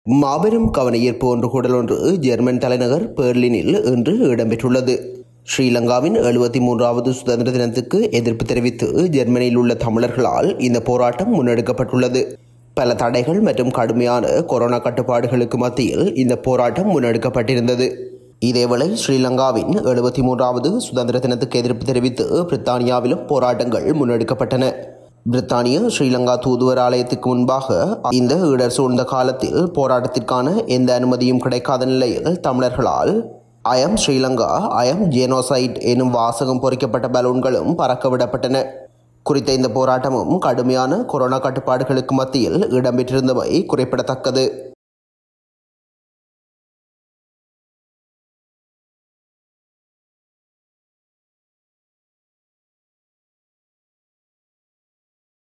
மாபெரும் கவனஈர்ப்பு ஒன்று கூடல் ஒன்று ஜெர்மன் தலைநகர் பெர்லினில் இன்று இடம்பெற்றுள்ளது ஸ்ரீலங்காவின் எழுபத்தி மூன்றாவது சுதந்திர தினத்துக்கு எதிர்ப்பு தெரிவித்து ஜெர்மனியில் உள்ள தமிழர்களால் இந்த போராட்டம் முன்னெடுக்கப்பட்டுள்ளது பல தடைகள் மற்றும் கடுமையான கொரோனா கட்டுப்பாடுகளுக்கு மத்தியில் இந்த போராட்டம் முன்னெடுக்கப்பட்டிருந்தது இதேவேளை ஸ்ரீலங்காவின் எழுபத்தி மூன்றாவது சுதந்திர தினத்துக்கு எதிர்ப்பு தெரிவித்து பிரித்தானியாவிலும் போராட்டங்கள் முன்னெடுக்கப்பட்டன பிரித்தானிய ஸ்ரீலங்கா தூதுவர் ஆலயத்துக்கு முன்பாக இந்த இடர் சூழ்ந்த காலத்தில் போராட்டத்திற்கான எந்த அனுமதியும் கிடைக்காத நிலையில் தமிழர்களால் அயம் ஸ்ரீலங்கா அயம் ஜேனோசைட் எனும் வாசகம் பொறிக்கப்பட்ட பலூன்களும் பறக்க விடப்பட்டன குறித்த இந்த போராட்டமும் கடுமையான கொரோனா கட்டுப்பாடுகளுக்கு மத்தியில் இடம்பெற்றிருந்தமை குறிப்பிடத்தக்கது